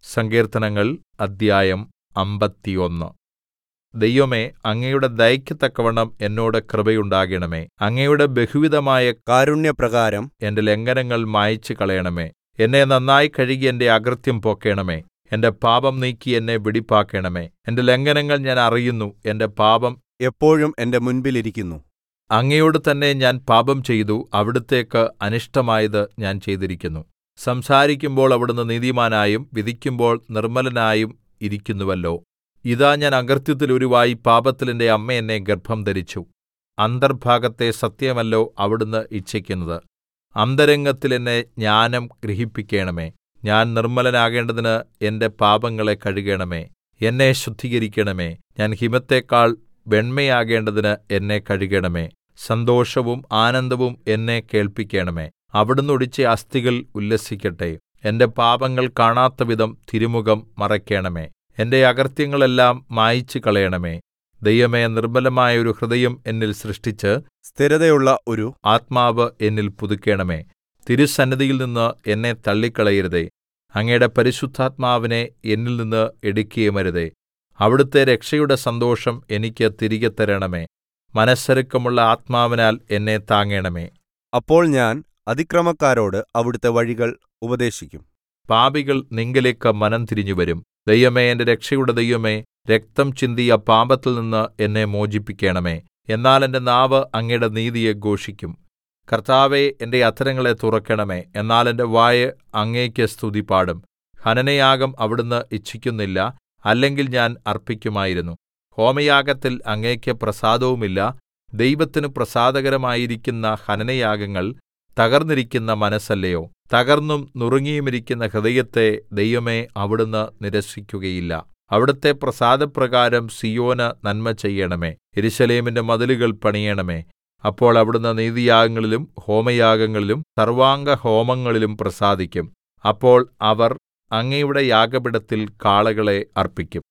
സങ്കീർത്തനങ്ങൾ അദ്ധ്യായം അമ്പത്തിയൊന്ന് ദൈവമേ അങ്ങയുടെ ദയയ്ക്ക് തക്കവണ്ണം എന്നോട് കൃപയുണ്ടാകണമേ അങ്ങയുടെ ബഹുവിധമായ കാരുണ്യപ്രകാരം എന്റെ ലംഘനങ്ങൾ മായിച്ചു കളയണമേ എന്നെ നന്നായി കഴുകി എന്റെ അകൃത്യം പോക്കണമേ എന്റെ പാപം നീക്കി എന്നെ വെടിപ്പാക്കണമേ എന്റെ ലംഘനങ്ങൾ ഞാൻ അറിയുന്നു എന്റെ പാപം എപ്പോഴും എന്റെ മുൻപിൽ ഇരിക്കുന്നു അങ്ങയോട് തന്നെ ഞാൻ പാപം ചെയ്തു അവിടുത്തേക്ക് അനിഷ്ടമായത് ഞാൻ ചെയ്തിരിക്കുന്നു സംസാരിക്കുമ്പോൾ അവിടുന്ന് നീതിമാനായും വിധിക്കുമ്പോൾ നിർമ്മലനായും ഇരിക്കുന്നുവല്ലോ ഇതാ ഞാൻ അകൃത്യത്തിൽ ഉരുവായി പാപത്തിൽ എന്റെ അമ്മ എന്നെ ഗർഭം ധരിച്ചു അന്തർഭാഗത്തെ സത്യമല്ലോ അവിടുന്ന് ഇച്ഛിക്കുന്നത് അന്തരംഗത്തിൽ എന്നെ ജ്ഞാനം ഗ്രഹിപ്പിക്കണമേ ഞാൻ നിർമ്മലനാകേണ്ടതിന് എന്റെ പാപങ്ങളെ കഴുകണമേ എന്നെ ശുദ്ധീകരിക്കണമേ ഞാൻ ഹിമത്തെക്കാൾ വെണ്മയാകേണ്ടതിന് എന്നെ കഴുകണമേ സന്തോഷവും ആനന്ദവും എന്നെ കേൾപ്പിക്കണമേ അവിടുന്ന് ഒടിച്ച അസ്ഥികൾ ഉല്ലസിക്കട്ടെ എന്റെ പാപങ്ങൾ കാണാത്തവിധം തിരുമുഖം മറയ്ക്കണമേ എന്റെ അകൃത്യങ്ങളെല്ലാം മായിച്ചു കളയണമേ ദൈവമേ നിർമ്മലമായ ഒരു ഹൃദയം എന്നിൽ സൃഷ്ടിച്ച് സ്ഥിരതയുള്ള ഒരു ആത്മാവ് എന്നിൽ പുതുക്കണമേ തിരുസന്നിധിയിൽ നിന്ന് എന്നെ തള്ളിക്കളയരുതേ അങ്ങയുടെ പരിശുദ്ധാത്മാവിനെ എന്നിൽ നിന്ന് എടുക്കുകയുമരുതേ അവിടുത്തെ രക്ഷയുടെ സന്തോഷം എനിക്ക് തിരികെ തരണമേ മനസ്സൊരുക്കമുള്ള ആത്മാവിനാൽ എന്നെ താങ്ങണമേ അപ്പോൾ ഞാൻ അതിക്രമക്കാരോട് അവിടുത്തെ വഴികൾ ഉപദേശിക്കും പാപികൾ നിങ്കലേക്ക് മനം തിരിഞ്ഞുവരും ദൈവമേ എന്റെ രക്ഷയുടെ ദൈവമേ രക്തം ചിന്തിയ പാപത്തിൽ നിന്ന് എന്നെ മോചിപ്പിക്കണമേ എന്നാൽ എന്റെ നാവ് അങ്ങയുടെ നീതിയെ ഘോഷിക്കും കർത്താവേ എന്റെ അധരങ്ങളെ തുറക്കണമേ എന്നാൽ എന്റെ വായ് അങ്ങേക്ക് സ്തുതി പാടും ഹനനയാഗം അവിടുന്ന് ഇച്ഛിക്കുന്നില്ല അല്ലെങ്കിൽ ഞാൻ അർപ്പിക്കുമായിരുന്നു ഹോമയാഗത്തിൽ അങ്ങേക്ക് പ്രസാദവുമില്ല ദൈവത്തിന് പ്രസാദകരമായിരിക്കുന്ന ഹനനയാഗങ്ങൾ തകർന്നിരിക്കുന്ന മനസ്സല്ലയോ തകർന്നും നുറുങ്ങിയുമിരിക്കുന്ന ഹൃദയത്തെ ദൈവമേ അവിടുന്ന് നിരസിക്കുകയില്ല അവിടുത്തെ പ്രസാദപ്രകാരം സിയോന് നന്മ ചെയ്യണമേ യെരൂശലേമിന്റെ മതിലുകൾ പണിയണമേ അപ്പോൾ അവിടുന്ന് നീതിയാഗങ്ങളിലും ഹോമയാഗങ്ങളിലും സർവാംഗഹോമങ്ങളിലും പ്രസാദിക്കും അപ്പോൾ അവർ അങ്ങയുടെ യാഗപീഠത്തിൽ കാളകളെ അർപ്പിക്കും